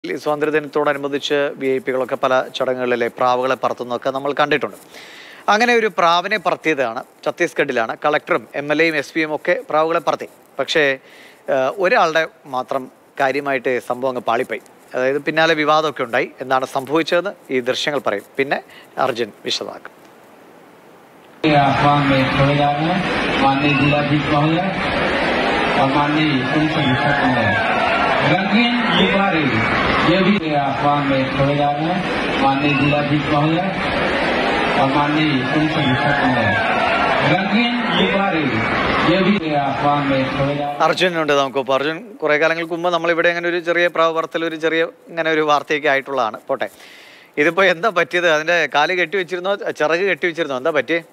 ഈ സ്വാതന്ത്ര്യദിനത്തോടനുബന്ധിച്ച് V I പികളൊക്കെ പല ചടങ്ങുകളിലെ പ്രാവുകളെ പറത്തുന്നതൊക്കെ നമ്മൾ കണ്ടിട്ടുണ്ട് അങ്ങനെ ഒരു പ്രാവിനെ പറത്തിയതാണ് ഛത്തീസ്ഗഡിലാണ് കളക്ടറും എം എൽ എയും എസ് പിയും ഒക്കെ പ്രാവുകളെ പറത്തി പക്ഷേ ആ, ഒരാളുടെ മാത്രം കാര്യമായിട്ട് സംഭവം അങ്ങ് പാളിപ്പോയി അതായത് പിന്നാലെ വിവാദമൊക്കെ ഉണ്ടായി എന്താണ് സംഭവിച്ചതെന്ന് ഈ ദൃശ്യങ്ങൾ പറയും പിന്നെ അർജുൻ വിശദമാക്കും के आह्वान में छोड़े जा रहे हैं माननीय जिलाधीश महोदय और माननीय पुलिस अधीक्षक महोदय रंगीन गुब्बारे ये भी के आह्वान में छोड़े जा रहे हैं माननीय जिलाधीश महोदय और माननीय पुलिस अधीक्षक महोदय रंगीन गुब्बारे ये भी के आह्वान में छोड़े जा रहे हैं അർജുനുണ്ട് നമുക്കിപ്പോൾ അർജുൻ കുറേ കാലങ്ങൾക്ക് മുമ്പ് നമ്മളിവിടെ അങ്ങനെ ഒരു ചെറിയ പ്രാവ് പറത്തൽ ഒരു ചെറിയ ഇങ്ങനെ ഒരു വാർത്തയൊക്കെ ആയിട്ടുള്ളതാണ് പോട്ടെ ഇതിപ്പോൾ എന്താ പറ്റിയത് അതിൻ്റെ കാല് കെട്ടി വെച്ചിരുന്നോ ചിറക് കെട്ടി വെച്ചിരുന്നോ എന്താ പറ്റിയേ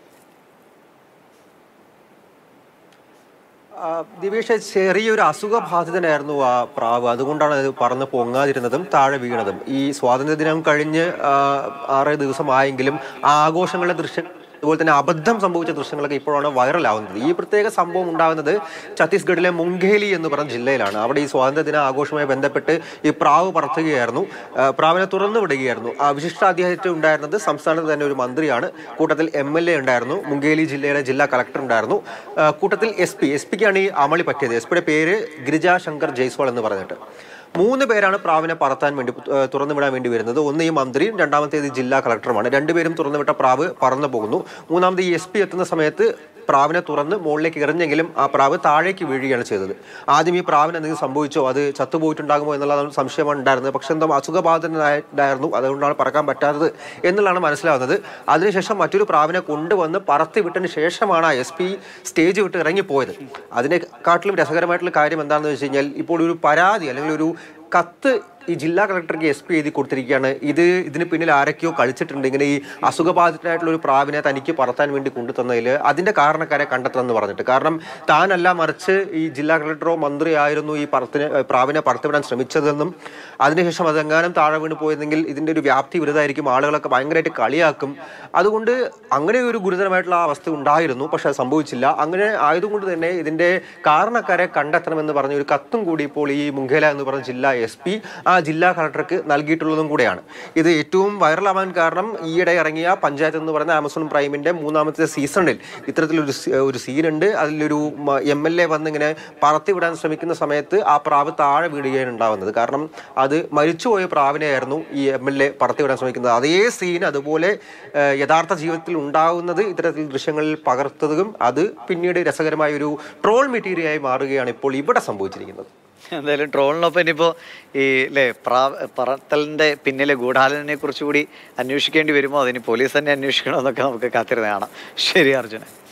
ആ, ദിവേഷ് ചെറിയൊരു അസുഖബാധിതനായിരുന്നു ആ പ്രാവ് അതുകൊണ്ടാണ് അത് പറന്ന് പൊങ്ങാതിരുന്നതും താഴെ വീണതും ഈ സ്വാതന്ത്ര്യദിനം കഴിഞ്ഞ് ആ, ആറേ ദിവസമായെങ്കിലും ആ ആഘോഷങ്ങളുടെ ദൃശ്യം അതുപോലെ തന്നെ അബദ്ധം സംഭവിച്ച ദൃശ്യങ്ങളൊക്കെ ഇപ്പോഴാണ് വൈറലാവുന്നത് ഈ പ്രത്യേക സംഭവം ഉണ്ടാകുന്നത് ഛത്തീസ്ഗഡിലെ മുംഗേലി എന്ന് പറഞ്ഞ ജില്ലയിലാണ് അവിടെ ഈ സ്വാതന്ത്ര്യദിന ആഘോഷവുമായി ബന്ധപ്പെട്ട് ഈ പ്രാവ് പറത്തുകയായിരുന്നു ആ, പ്രാവിനെ തുറന്നു വിടുകയായിരുന്നു ആ വിശിഷ്ടാതിഥ്യമായിട്ട് ഉണ്ടായിരുന്നത് സംസ്ഥാനത്ത് തന്നെ ഒരു മന്ത്രിയാണ് കൂട്ടത്തിൽ എം എൽ എ ഉണ്ടായിരുന്നു മുംഗേലി ജില്ലയുടെ ജില്ലാ കളക്ടർ ഉണ്ടായിരുന്നു ആ, കൂട്ടത്തിൽ എസ് പി എസ് പിക്കാണ് ഈ അമളി പറ്റിയത് എസ് പിയുടെ പേര് ഗിരിജ ശങ്കർ ജയ്സ്വാൾ എന്ന് പറഞ്ഞിട്ട് മൂന്ന് പേരാണ് പ്രാവിനെ പറത്താൻ വേണ്ടി ഏഹ്, തുറന്നു വിടാൻ വേണ്ടി വരുന്നത് ഒന്ന് ഈ മന്ത്രിയും രണ്ടാമത്തേത് ഈ ജില്ലാ കളക്ടറുമാണ് രണ്ടുപേരും തുറന്നു വിട്ട പ്രാവ് പറന്നു പോകുന്നു മൂന്നാമത് ഈ എസ് പി എത്തുന്ന സമയത്ത് പ്രാവിനെ തുറന്ന് മുകളിലേക്ക് എറിഞ്ഞെങ്കിലും ആ പ്രാവ് താഴേക്ക് വീഴുകയാണ് ചെയ്തത് ആദ്യം ഈ പ്രാവിന് എന്തെങ്കിലും സംഭവിച്ചോ അത് ചത്തുപോയിട്ടുണ്ടാകുമോ എന്നുള്ള സംശയമാണ് ഉണ്ടായിരുന്നത് പക്ഷെ എന്തോ അസുഖബാധിതനായിരുന്നു അതുകൊണ്ടാണ് പറക്കാൻ പറ്റാത്തത് എന്നുള്ളതാണ് മനസ്സിലാവുന്നത് അതിനുശേഷം മറ്റൊരു പ്രാവിനെ കൊണ്ടുവന്ന് പറത്തി വിട്ടതിന് ശേഷമാണ് ആ എസ് പി സ്റ്റേജ് വിട്ട് ഇറങ്ങിപ്പോയത് അതിനെക്കാട്ടിലും രസകരമായിട്ടുള്ള കാര്യം എന്താണെന്ന് വെച്ച് കഴിഞ്ഞാൽ ഇപ്പോൾ ഒരു പരാതി അല്ലെങ്കിൽ ഒരു കത്ത് ഈ ജില്ലാ കളക്ടർക്ക് എസ് പി എഴുതി കൊടുത്തിരിക്കുകയാണ് ഇത് ഇതിന് പിന്നിൽ ആരൊക്കെയോ കളിച്ചിട്ടുണ്ട് ഇങ്ങനെ ഈ അസുഖബാധിതനായിട്ടുള്ള ഒരു പ്രാവിനെ തനിക്ക് പറത്താൻ വേണ്ടി കൊണ്ടുതന്നതിൽ അതിന്റെ കാരണക്കാരെ കണ്ടെത്തണം എന്ന് പറഞ്ഞിട്ട് കാരണം താനല്ല മറിച്ച് ഈ ജില്ലാ കളക്ടറോ മന്ത്രിയോ ആയിരുന്നു ഈ പറത്തിനെ ഏഹ് പ്രാവിനെ പറത്തിവിടാൻ ശ്രമിച്ചതെന്നും അതിനുശേഷം അതെങ്ങാനും താഴെ വീണ് പോയെങ്കിൽ ഇതിന്റെ ഒരു വ്യാപ്തി വലുതായിരിക്കും ആളുകളൊക്കെ ഭയങ്കരമായിട്ട് കളിയാക്കും അതുകൊണ്ട് അങ്ങനെ ഒരു ഗുരുതരമായിട്ടുള്ള ആ അവസ്ഥ ഉണ്ടായിരുന്നു പക്ഷെ അത് സംഭവിച്ചില്ല അങ്ങനെ ആയതുകൊണ്ട് തന്നെ ഇതിന്റെ കാരണക്കാരെ കണ്ടെത്തണമെന്ന് പറഞ്ഞ ഒരു കത്തും കൂടി ഇപ്പോൾ ഈ മുഖേല എന്ന് പറഞ്ഞ ജില്ലാ എസ് പി ആ ജില്ലാ കളക്ടർക്ക് നൽകിയിട്ടുള്ളതും കൂടെയാണ് ഇത് ഏറ്റവും വൈറലാവാൻ കാരണം ഈയിടെ ഇറങ്ങിയ പഞ്ചായത്ത് എന്ന് പറയുന്ന ആമസോൺ പ്രൈമിന്റെ മൂന്നാമത്തെ സീസണിൽ ഇത്തരത്തിലൊരു സീ- ഒരു സീനുണ്ട് അതിലൊരു എം എൽ എ വന്ന് ഇങ്ങനെ പറത്തിവിടാൻ ശ്രമിക്കുന്ന സമയത്ത് ആ പ്രാവ് താഴെ വീഴുകയാണ് ഉണ്ടാവുന്നത് കാരണം അത് മരിച്ചുപോയ പ്രാവിനെയായിരുന്നു ഈ എം എൽ എ പറത്തിവിടാൻ ശ്രമിക്കുന്നത് അതേ സീൻ അതുപോലെ ഏഹ്, യഥാർത്ഥ ജീവിതത്തിൽ ഉണ്ടാവുന്നത് ഇത്തരത്തിൽ ദൃശ്യങ്ങളിൽ പകർത്തതും അത് പിന്നീട് രസകരമായ ഒരു ട്രോൾ മെറ്റീരിയലായി മാറുകയാണ് ഇപ്പോൾ ഇവിടെ സംഭവിച്ചിരിക്കുന്നത് എന്തായാലും ട്രോളിനൊപ്പം ഇനിയിപ്പോൾ ഈ അല്ലേ പ്രാ പറത്തലിൻ്റെ പിന്നിലെ ഗൂഢാലോചനയെ കുറിച്ച് കൂടി അന്വേഷിക്കേണ്ടി വരുമോ അതിന് പോലീസ് തന്നെ അന്വേഷിക്കണോ എന്നൊക്കെ നമുക്ക് കാത്തിരുന്ന് കാണാം ശരി അർജുന